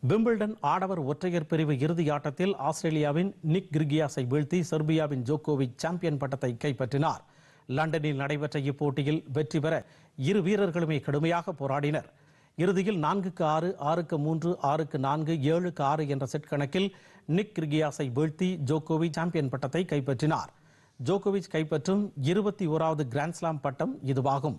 Wimbledon ஆடவர் ஒற்றையர் பிரிவு இறுதி ஆட்டத்தில் ஆஸ்திரேலியாவின் நிக் கிர்கியாஸை வீழ்த்தி செர்பியாவின் ஜோகோவிச் சாம்பியன் பட்டத்தை கைப்பற்றினார் லண்டனில் நடைபெற்ற இப்போட்டியில் வெற்றி பெற இரு வீரர்களுமே கடுமையாக போராடினர் இறுதியில் நான்குக்கு ஆறு ஆறுக்கு மூன்று ஆறுக்கு நான்கு ஏழுக்கு ஆறு என்ற செட் கணக்கில் நிக் கிர்கியாஸை வீழ்த்தி ஜோகோவிச் சாம்பியன் பட்டத்தை கைப்பற்றினார் ஜோகோவிச் கைப்பற்றும் இருபத்தி ஓராவது கிராண்ட்ஸ்லாம் பட்டம் இதுவாகும்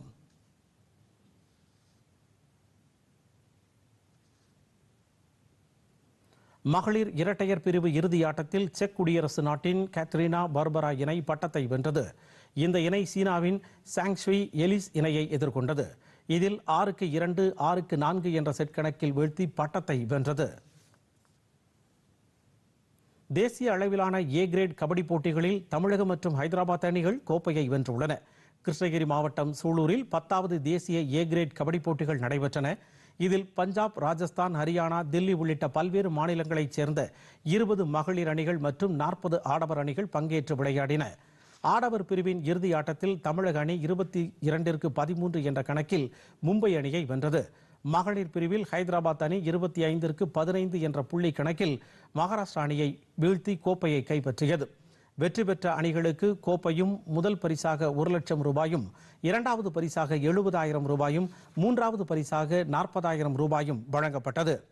மகளிர் இரட்டையர் பிரிவு இறுதி ஆட்டத்தில் செக் குடியரசு நாட்டின் கேத்ரினா பார்பரா இணை பட்டத்தை வென்றது இந்த இணை சீனாவின் சாங்ஸ்வி எலிஸ் இணையை எதிர்கொண்டது இதில் ஆறுக்கு இரண்டு ஆறுக்கு நான்கு என்ற செட் கணக்கில் வீழ்த்தி பட்டத்தை வென்றது தேசிய அளவிலான ஏ கிரேட் கபடி போட்டிகளில் தமிழகம் மற்றும் ஹைதராபாத் அணிகள் கோப்பையை வென்றுள்ளன கிருஷ்ணகிரி மாவட்டம் சூலூரில் பத்தாவது தேசிய ஏ கிரேட் கபடி போட்டிகள் நடைபெற்றன இதில் பஞ்சாப் ராஜஸ்தான் ஹரியானா தில்லி உள்ளிட்ட பல்வேறு மாநிலங்களைச் சேர்ந்த இருபது மகளிர் அணிகள் மற்றும் நாற்பது ஆடவர் அணிகள் பங்கேற்று விளையாடின ஆடவர் பிரிவின் இறுதி ஆட்டத்தில் தமிழக அணி இருபத்தி இரண்டிற்கு பதிமூன்று என்ற கணக்கில் மும்பை அணியை வென்றது மகளிர் பிரிவில் ஹைதராபாத் அணி இருபத்தி ஐந்திற்கு பதினைந்து என்ற புள்ளி கணக்கில் மகாராஷ்டிரா அணியை வீழ்த்தி கோப்பையை கைப்பற்றியது வெற்றி பெற்ற அணிகளுக்கு கோப்பையும் முதல் பரிசாக ஒரு லட்சம் ரூபாயும் இரண்டாவது பரிசாக எழுபதாயிரம் ரூபாயும் மூன்றாவது பரிசாக நாற்பதாயிரம் ரூபாயும் வழங்கப்பட்டது